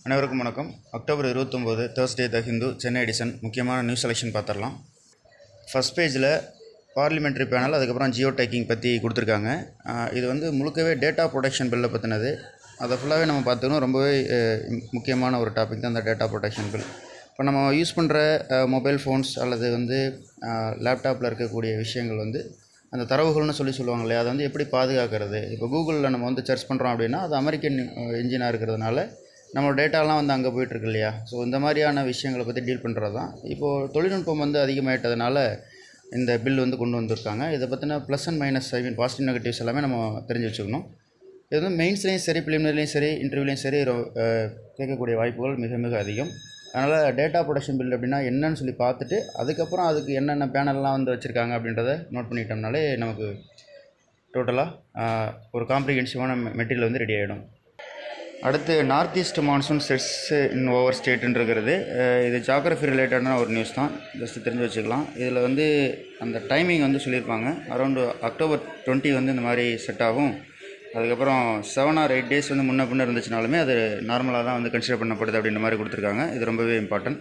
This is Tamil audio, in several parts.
அனைவருக்கும் வணக்கம் அக்டோபர் இருபத்தொம்போது Thursday the Hindu Chennai edition முக்கியமான நியூஸ் செலெக்ஷன் பார்த்துடலாம் ஃபஸ்ட் பேஜில் பார்லிமெண்ட்ரி பேனல் அதுக்கப்புறம் ஜியோ டேக்கிங் பற்றி கொடுத்துருக்காங்க ஆஹ் இது வந்து முழுக்கவே டேட்டா ப்ரொடெக்ஷன் பில்லை பற்றினது அதை ஃபுல்லாகவே நம்ம பார்த்துக்கணும் ரொம்பவே அஹ், முக்கியமான ஒரு டாபிக் தான் அந்த டேட்டா ப்ரொடெக்ஷன் பில் இப்போ நம்ம யூஸ் பண்ணுற மொபைல் ஃபோன்ஸ் அல்லது வந்து லேப்டாப்பில் இருக்கக்கூடிய விஷயங்கள் வந்து அந்த தரவுகள்னு சொல்லி சொல்லுவாங்க இல்லையா அதை வந்து எப்படி பாதுகாக்கிறது இப்போ கூகுளில் நம்ம வந்து சர்ச் பண்ணுறோம் அப்படின்னா அது அமெரிக்கன் இன்ஜினாக இருக்கிறதுனால நம்மளோட டேட்டாலாம் வந்து அங்கே போயிட்டுருக்கு இல்லையா ஸோ இந்த மாதிரியான விஷயங்களை பற்றி டீல் பண்ணுறது தான் இப்போது தொழில்நுட்பம் வந்து அதிகமாயிட்டதுனால இந்த பில் வந்து கொண்டு வந்திருக்காங்க இதை பற்றின plus and minus I mean positive negatives எல்லாமே நம்ம தெரிஞ்சு வச்சுக்கணும் இது வந்து மெயின்ஸ்லேயும் சரி ப்ரிலிமினரிலையும் சரி இன்டர்வியூலையும் சரி ரொ- அஹ் கேட்கக்கூடிய வாய்ப்புகள் மிக மிக அதிகம் அதனால் டேட்டா ப்ரொடக்ஷன் பில் அப்படின்னா என்னன்னு சொல்லி பார்த்துட்டு அதுக்கப்புறம் அதுக்கு என்னென்ன பேனல்லாம் வந்து வச்சுருக்காங்க அப்படின்றத நோட் பண்ணிட்டோம்னாலே நமக்கு டோட்டலாக ஒரு காம்ப்ரிஹென்சிவான மெட்டீரியல் வந்து ரெடி ஆகிடும் அடுத்து north east monsoon sets in over ஸ்டேட்டுன்னு இருக்கிறது அஹ் இது ஜாகிரஃபி ரிலேட்டடான ஒரு நியூஸ் தான் ஜஸ்ட் தெரிஞ்சு வச்சுக்கலாம் இதில் வந்து அந்த டைமிங் வந்து சொல்லியிருப்பாங்க அரௌண்டு அக்டோபர் டுவெண்ட்டி வந்து இந்த மாதிரி செட் ஆகும் அதுக்கப்புறம் செவன் ஆர் எயிட் டேஸ் வந்து முன்ன பின்ன இருந்துச்சுனாலுமே அது நார்மலாக தான் வந்து கன்சிடர் பண்ணப்படுது அப்படின்ற மாதிரி கொடுத்துருக்காங்க இது ரொம்பவே இம்பார்ட்டன்ட்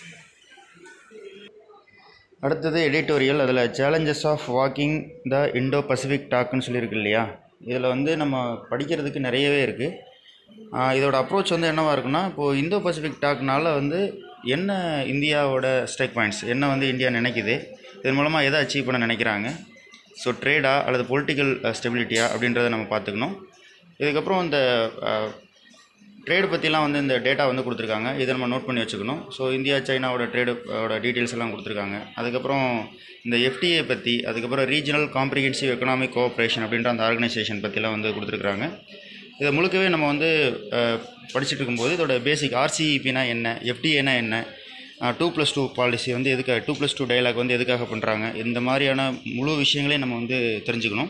அடுத்தது எடிட்டோரியல் அதில் challenges of walking the Indo Pacific டாக்னு சொல்லியிருக்கு இல்லையா இதில் வந்து நம்ம படிக்கிறதுக்கு நிறையவே இருக்குது இதோட அப்ரோச் வந்து என்னவாக இருக்குன்னா இப்போது இந்தோ பசிபிக் டாக்னால வந்து என்ன இந்தியாவோட ஸ்ட்ரைக் பாயிண்ட்ஸ் என்ன வந்து இந்தியா நினைக்குது இதன் மூலமாக எதை அச்சீவ் பண்ண நினைக்கிறாங்க ஸோ ட்ரேடா அல்லது பொலிட்டிக்கல் ஸ்டெபிலிட்டியா அப்படின்றத நம்ம பார்த்துக்கணும் இதுக்கப்புறம் இந்த ட்ரேடு பற்றிலாம் வந்து இந்த டேட்டா வந்து கொடுத்துருக்காங்க இதை நம்ம நோட் பண்ணி வச்சுக்கணும் ஸோ இந்தியா சைனாவோட ட்ரேடோட டீட்டெயில்ஸ் எல்லாம் கொடுத்துருக்காங்க அதுக்கப்புறம் இந்த எஃப்டிஏ பற்றி அதுக்கப்புறம் ரீஜனல் காம்ப்ரிஹென்சிவ் எக்கனாமிக் கோஆப்ரேஷன் அப்படின்ற அந்த ஆர்கனைசேஷன் பற்றிலாம் வந்து கொடுத்துருக்காங்க இதை முழுக்கவே நம்ம வந்து அஹ், படிச்சுட்டு இருக்கும்போது இதோட பேசிக் ஆர்சிஇபினா என்ன எஃப்டிஏனா என்ன டூ ப்ளஸ் டூ பாலிசி வந்து எதுக்காக டூ ப்ளஸ் டூ டைலாக் வந்து எதுக்காக பண்ணுறாங்க இந்த மாதிரியான முழு விஷயங்களையும் நம்ம வந்து தெரிஞ்சுக்கணும்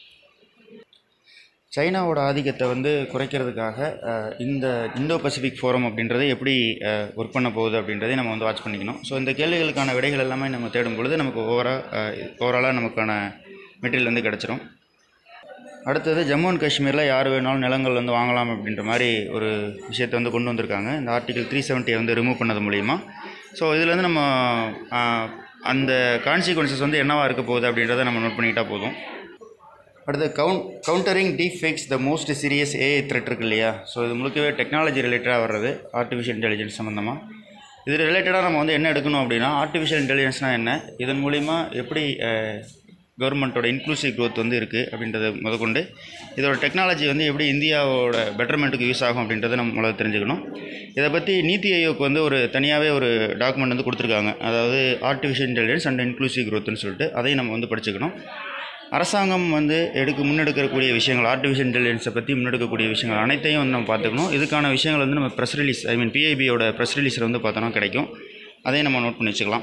சைனாவோட ஆதிக்கத்தை வந்து குறைக்கிறதுக்காக அஹ், இந்த இந்தோ பசிபிக் ஃபோரம் அப்படின்றத எப்படி ஒர்க் பண்ண போகுது அப்படின்றதை நம்ம வந்து வாட்ச் பண்ணிக்கணும் ஸோ இந்த கேள்விகளுக்கான விடைகள் எல்லாமே நம்ம தேடும் பொழுது நமக்கு ஓவராக ஓவராலாக நமக்கான மெட்டீரியல் வந்து கிடச்சிரும் அடுத்தது ஜம்மு அண்ட் காஷ்மீரில் யார் வேணாலும் நிலங்கள் வந்து வாங்கலாம் அப்படின்ற மாதிரி ஒரு விஷயத்தை வந்து கொண்டு வந்திருக்காங்க இந்த ஆர்டிகல் த்ரீ செவன்ட்டியை வந்து ரிமூவ் பண்ணது மூலிமா ஸோ இதுலேருந்து நம்ம ஆஹ், அந்த கான்சிக்வன்சஸ் வந்து என்னவா இருக்க போகுது அப்படின்றத நம்ம நோட் பண்ணிக்கிட்டா போதும் அடுத்து count countering deep fakes the most serious AI threat இருக்கு இல்லையா ஸோ இது முழுக்கவே டெக்னாலஜி ரிலேட்டடாக வர்றது ஆர்டிஃபிஷியல் இன்டெலிஜென்ஸ் சம்மந்தமாக இது ரிலேட்டடாக நம்ம வந்து என்ன எடுக்கணும் அப்படின்னா ஆர்டிஃபிஷியல் இன்டெலிஜென்ஸ்னால் என்ன இதன் மூலிமா எப்படி கவர்மெண்ட்டோட இன்க்ளூசிவ் growth வந்து இருக்குது அப்படின்றத முதற்கொண்டு இதோட டெக்னாலஜி வந்து எப்படி இந்தியாவோட பெட்டர்மெண்ட்டுக்கு யூஸ் ஆகும் அப்படின்றத நம்ம முதல்ல தெரிஞ்சுக்கணும் இதை பற்றி நீத்தி ஆயோக் வந்து ஒரு தனியாகவே ஒரு டாக்குமெண்ட் வந்து கொடுத்துருக்காங்க அதாவது ஆர்டிஃபிஷியல் இன்டெலிஜென்ஸ் அண்ட் இன்க்ளூசிவ் growthன்னு சொல்லிட்டு அதையும் நம்ம வந்து படிச்சுக்கணும் அரசாங்கம் வந்து எடுக்க முன்னெடுக்கக்கூடிய விஷயங்கள் ஆர்டிஃபிஷியல் இன்டெலிஜென்ஸை பற்றி முன்னெடுக்கக்கூடிய விஷயங்கள் அனைத்தையும் வந்து நம்ம பார்த்துக்கணும் இதுக்கான விஷயங்கள் வந்து நம்ம ப்ரெஸ் ரிலீஸ் ஐ மீன் பிஐபியோட ப்ரெஸ் ரிலீஸில் வந்து பார்த்தோன்னா கிடைக்கும் அதையும் நம்ம நோட் பண்ணி வச்சுக்கலாம்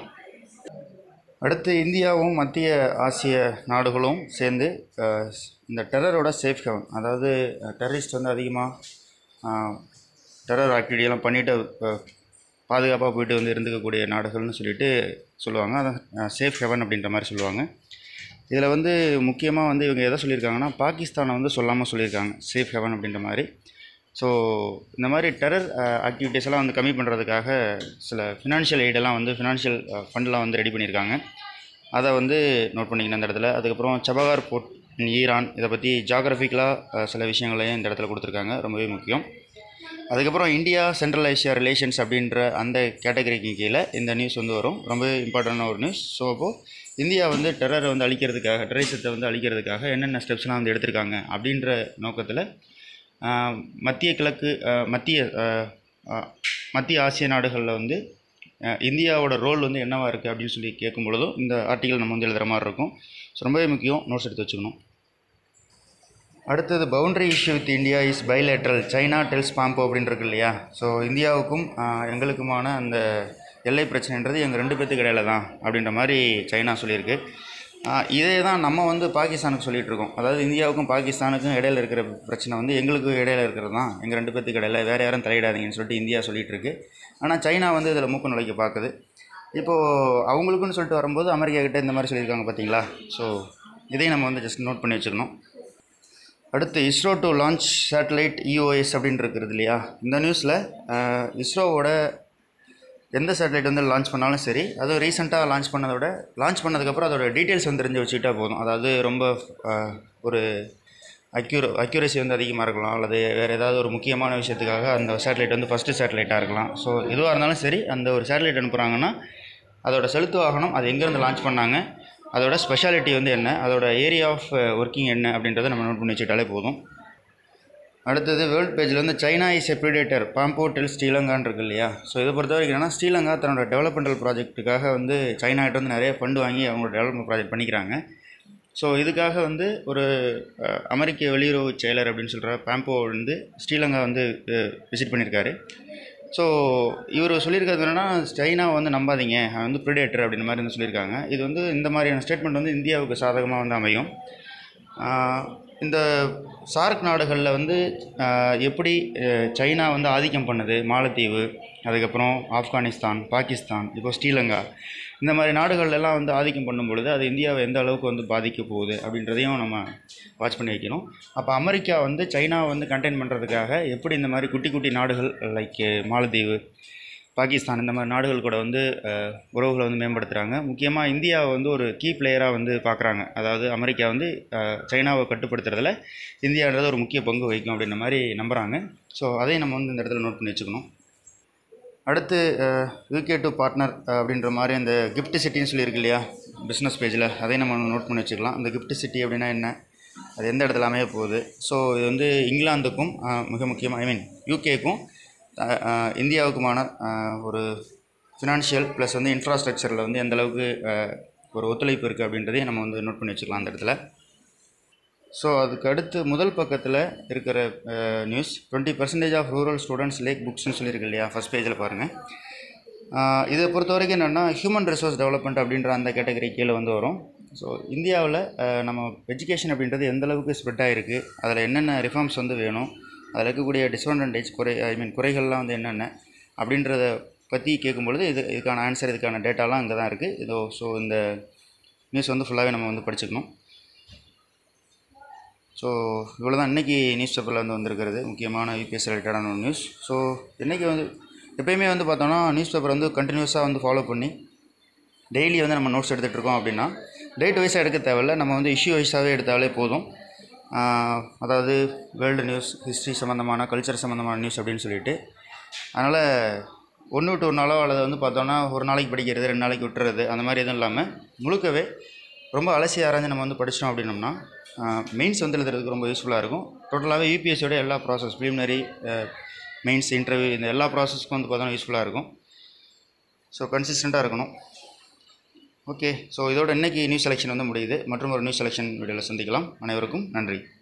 அடுத்து இந்தியாவும் மத்திய ஆசிய நாடுகளும் சேர்ந்து அஹ், இந்த டெரரோட சேஃப் ஹெவன் அதாவது டெரரிஸ்ட் வந்து அதிகமாக டெரர் ஆக்டிவிட்டியெல்லாம் பண்ணிட்டு பாதுகாப்பாக போயிட்டு வந்து இருந்துக்கக்கூடிய நாடுகள்னு சொல்லிட்டு சொல்லுவாங்க அதான் சேஃப் ஹெவன் அப்படின்ற மாதிரி சொல்லுவாங்க இதில் வந்து முக்கியமாக வந்து இவங்க எதை சொல்லியிருக்காங்கன்னா பாகிஸ்தானை வந்து சொல்லாமல் சொல்லியிருக்காங்க சேஃப் ஹெவன் அப்படின்ற மாதிரி ஸோ இந்த மாதிரி டெரர் ஆக்டிவிட்டீஸ் எல்லாம் வந்து கம்மி பண்ணுறதுக்காக சில ஃபினான்ஷியல் எய்டெல்லாம் வந்து ஃபினான்ஷியல் ஃபண்டெலாம் வந்து ரெடி பண்ணியிருக்காங்க அதை வந்து நோட் பண்ணிக்கணும் இந்த இடத்துல அதுக்கப்புறம் சபகார் போர்ட் in ஈரான் இதை பற்றி ஜாகிரபிக்கலாக சில விஷயங்களையும் இந்த இடத்துல கொடுத்துருக்காங்க ரொம்பவே முக்கியம் அதுக்கப்புறம் இந்தியா சென்ட்ரல் ஏஷியா ரிலேஷன்ஸ் அப்படின்ற அந்த கேட்டகரிக்கு கீழே இந்த நியூஸ் வந்து வரும் ரொம்பவே இம்பார்ட்டண்டான ஒரு நியூஸ் ஸோ அப்போது இந்தியா வந்து டெரரை வந்து அழிக்கிறதுக்காக டெரரிசத்தை வந்து அழிக்கிறதுக்காக என்னென்ன ஸ்டெப்ஸ்லாம் வந்து எடுத்திருக்காங்க அப்படின்ற நோக்கத்தில் ஆஹ், மத்திய கிழக்கு ஆஹ், மத்திய ஆஹ், ஆஹ், மத்திய ஆசிய நாடுகளில் வந்து ஆஹ், இந்தியாவோட ரோல் வந்து என்னவா இருக்குது அப்படின்னு சொல்லி கேட்கும் பொழுதும் இந்த ஆர்டிகல் நம்ம வந்து எழுதுகிற மாதிரி இருக்கும் ஸோ ரொம்பவே முக்கியம் நோட்ஸ் எடுத்து வச்சுக்கணும் அடுத்தது boundary issue with India is bilateral China tells Pompeo அப்படின்னு இருக்கு இல்லையா ஸோ இந்தியாவுக்கும் ஆஹ், எங்களுக்குமான அந்த எல்லை பிரச்சனைன்றது எங்கள் ரெண்டு பேத்துக்கு இடையில தான் அப்படின்ற மாதிரி சைனா சொல்லியிருக்கு ஆஹ், இதே தான் நம்ம வந்து பாகிஸ்தானுக்கு சொல்லிட்டு இருக்கோம் அதாவது இந்தியாவுக்கும் பாகிஸ்தானுக்கும் இடையில இருக்கிற பிரச்சனை வந்து எங்களுக்கு இடையில இருக்கிறது தான் எங்கள் ரெண்டு பேத்துக்கு இடையில வேறு யாரும் தலையிடாதீங்கன்னு சொல்லிட்டு இந்தியா சொல்லிட்டு இருக்கு ஆனால் சைனா வந்து இதில் மூக்கு நுழைக்க பார்க்குது இப்போது அவங்களுக்குன்னு சொல்லிட்டு வரும்போது அமெரிக்கா கிட்ட இந்த மாதிரி சொல்லியிருக்காங்க பார்த்தீங்களா ஸோ இதையும் நம்ம வந்து ஜஸ்ட் நோட் பண்ணி வச்சுக்கணும் அடுத்து ISRO to launch satellite EOS அப்படின்னு இருக்கிறது இல்லையா இந்த நியூஸில் இஸ்ரோவோட எந்த சேட்டலைட் வந்து லான்ச் பண்ணாலும் சரி அதுவும் ரீசெண்டாக லான்ச் பண்ணதோட லான்ச் பண்ணதுக்கப்புறம் அதோட டீட்டெயில்ஸ் வந்து தெரிஞ்சு வச்சுக்கிட்டா போதும் அதாவது ரொம்ப அஹ், ஒரு அக்யூர அக்யூரசி வந்து அதிகமாக இருக்கலாம் அல்லது வேறு ஏதாவது ஒரு முக்கியமான விஷயத்துக்காக அந்த சேட்டலைட் வந்து ஃபஸ்ட்டு சேட்டலைட்டாக இருக்கலாம் ஸோ எதுவாக இருந்தாலும் சரி அந்த ஒரு சேட்டலைட் அனுப்புகிறாங்கன்னா அதோட செலுத்து வாகனம் அது எங்கேருந்து லான்ச் பண்ணாங்க அதோட ஸ்பெஷாலிட்டி வந்து என்ன அதோட ஏரியா ஆஃப் ஒர்க்கிங் என்ன அப்படின்றத நம்ம நோட் பண்ணி வச்சுக்கிட்டாலே போதும் அடுத்தது வேர்ல்ட் பேஜில் வந்து China is a predator Pompeo tell ஸ்ரீலங்கான்னு இருக்கு இல்லையா ஸோ இதை பொறுத்த வரைக்கும் என்னன்னா ஸ்ரீலங்கா தன்னோட டெவலப்மெண்டல் ப்ராஜெக்ட்டுக்காக வந்து சைனாகிட்ட வந்து நிறைய ஃபண்டு வாங்கி அவங்களோட டெவலப்மெண்ட் ப்ராஜெக்ட் பண்ணிக்கிறாங்க ஸோ இதுக்காக வந்து ஒரு அஹ், அமெரிக்க வெளியுறவு செயலர் அப்படின்னு சொல்கிற பாம்போ வந்து ஸ்ரீலங்கா வந்து விசிட் பண்ணியிருக்காரு ஸோ இவர் சொல்லியிருக்கிறது என்னென்னா சைனாவை வந்து நம்பாதீங்க அவன் வந்து ப்ரிடேட்டர் அப்படின்ற மாதிரி வந்து சொல்லியிருக்காங்க இது வந்து இந்த மாதிரியான ஸ்டேட்மெண்ட் வந்து இந்தியாவுக்கு சாதகமாக வந்து அமையும் ஆஹ் இந்த சார்க் நாடுகளில் வந்து ஆஹ் எப்படி அஹ் சைனா வந்து ஆதிக்கம் பண்ணுது மாலத்தீவு அதுக்கப்புறம் ஆப்கானிஸ்தான் பாகிஸ்தான் இப்போ ஸ்ரீலங்கா இந்த மாதிரி நாடுகள்ல எல்லாம் வந்து ஆதிக்கம் பண்ணும் பொழுது அது இந்தியாவை எந்த அளவுக்கு வந்து பாதிக்க போகுது அப்படின்றதையும் நம்ம வாட்ச் பண்ணி வைக்கணும் அப்போ அமெரிக்கா வந்து சைனாவை வந்து கண்டெயின் பண்ணுறதுக்காக எப்படி இந்த மாதிரி குட்டி குட்டி நாடுகள் லைக் மாலத்தீவு பாகிஸ்தான் இந்த மாதிரி நாடுகள் கூட வந்து அஹ், உறவுகளை வந்து மேம்படுத்துகிறாங்க முக்கியமாக இந்தியாவை வந்து ஒரு கீ பிளேயராக வந்து பார்க்குறாங்க அதாவது அமெரிக்கா வந்து அஹ், சைனாவை கட்டுப்படுத்துறதுல இந்தியான்றது ஒரு முக்கிய பங்கு வகிக்கும் அப்படின்ற மாதிரி நம்புகிறாங்க ஸோ அதையும் நம்ம வந்து இந்த இடத்துல நோட் பண்ணி வச்சுக்கணும் அடுத்து யூகே டு பார்ட்னர் அப்படின்ற மாதிரி அந்த கிஃப்ட் சிட்டின்னு சொல்லியிருக்கு இல்லையா பிஸ்னஸ் பேஜில் அதையும் நம்ம நோட் பண்ணி வச்சுக்கலாம் அந்த கிஃப்ட் சிட்டி அப்படின்னா என்ன அது எந்த இடத்துல அமைய போகுது ஸோ இது வந்து இங்கிலாந்துக்கும் அஹ், மிக முக்கியமாக ஐ மீன் யூகேக்கும் இந்தியாவுக்குமான அஹ், ஒரு ஃபினான்ஷியல் ப்ளஸ் வந்து இன்ஃப்ராஸ்ட்ரக்சரில் வந்து எந்த அளவுக்கு அஹ், ஒரு ஒத்துழைப்பு இருக்குது அப்படின்றதையும் நம்ம வந்து நோட் பண்ணி வச்சுக்கலாம் அந்த இடத்துல ஸோ அதுக்கு அடுத்து முதல் பக்கத்தில் இருக்கிற news twenty percentage of rural students lack புக்ஸ்னு சொல்லியிருக்கு இல்லையா ஃபஸ்ட் பேஜில் பாருங்கள் இதை பொறுத்த வரைக்கும் என்னென்னா ஹியூமன் ரிசோர்ஸ் டெவலப்மெண்ட் அப்படின்ற அந்த கேட்டகரி கீழே வந்து வரும் ஸோ இந்தியாவில் நம்ம எஜுகேஷன் அப்படின்றது எந்த அளவுக்கு ஸ்ப்ரெட் ஆகிருக்கு அதில் என்னென்ன ரிஃபார்ம்ஸ் வந்து வேணும் அதில் இருக்கக்கூடிய டிஸ்அட்வான்டேஜ் குறை ஐ மீன் குறைகள்லாம் வந்து என்னென்ன அப்படின்றத பற்றி கேட்கும்பொழுது இது இதுக்கான ஆன்சர் இதுக்கான டேட்டாலாம் இங்கே தான் இருக்குது இதோ ஸோ இந்த நியூஸ் வந்து ஃபுல்லாகவே நம்ம வந்து படிச்சுக்கணும் ஸோ இவ்வளோ தான் இன்றைக்கி நியூஸ் பேப்பரில் வந்து வந்திருக்கிறது முக்கியமான யூபிஎஸ் ரிலேட்டடான ஒரு நியூஸ் ஸோ இன்றைக்கி வந்து எப்பயுமே வந்து பார்த்தோன்னா நியூஸ் பேப்பர் வந்து கண்டினியூஸாக வந்து ஃபாலோ பண்ணி டெய்லி வந்து நம்ம நோட்ஸ் எடுத்துகிட்டு இருக்கோம் அப்படின்னா டேட் வைஸாக எடுக்க தேவையில்ல நம்ம வந்து இஷ்யூ வைஸாகவே எடுத்தாலே போதும் ஆஹ் அதாவது வேர்ல்டு நியூஸ் ஹிஸ்ட்ரி சம்மந்தமான கல்ச்சர் சம்மந்தமான நியூஸ் அப்படின்னு சொல்லிட்டு அதனால் ஒன்று விட்டு ஒரு நாளோ அல்லது வந்து பார்த்தோன்னா ஒரு நாளைக்கு படிக்கிறது ரெண்டு நாளைக்கு விட்டுறது அந்த மாதிரி எதுவும் இல்லாமல் முழுக்கவே ரொம்ப அலசி ஆராய்ஞ்சு நம்ம வந்து படிச்சிட்டோம் அப்படின்னோம்னா மெயின்ஸ் வந்து எழுதுறதுக்கு ரொம்ப யூஸ்ஃபுல்லாக இருக்கும் டோட்டலாகவே யூபிஎஸ்சியோட எல்லா ப்ராசஸ் ப்ரிலிமினரி மெயின்ஸ் இன்டர்வியூ இந்த எல்லா ப்ராசஸ்க்கும் வந்து பார்த்தோன்னா யூஸ்ஃபுல்லாக இருக்கும் ஸோ கன்சிஸ்டண்ட்டாக இருக்கணும் ஓகே ஸோ இதோட இன்னைக்கு நியூஸ் செலெக்ஷன் வந்து முடியுது மற்றும் ஒரு நியூஸ் செலெக்ஷன் வீடியோவில் சந்திக்கலாம் அனைவருக்கும் நன்றி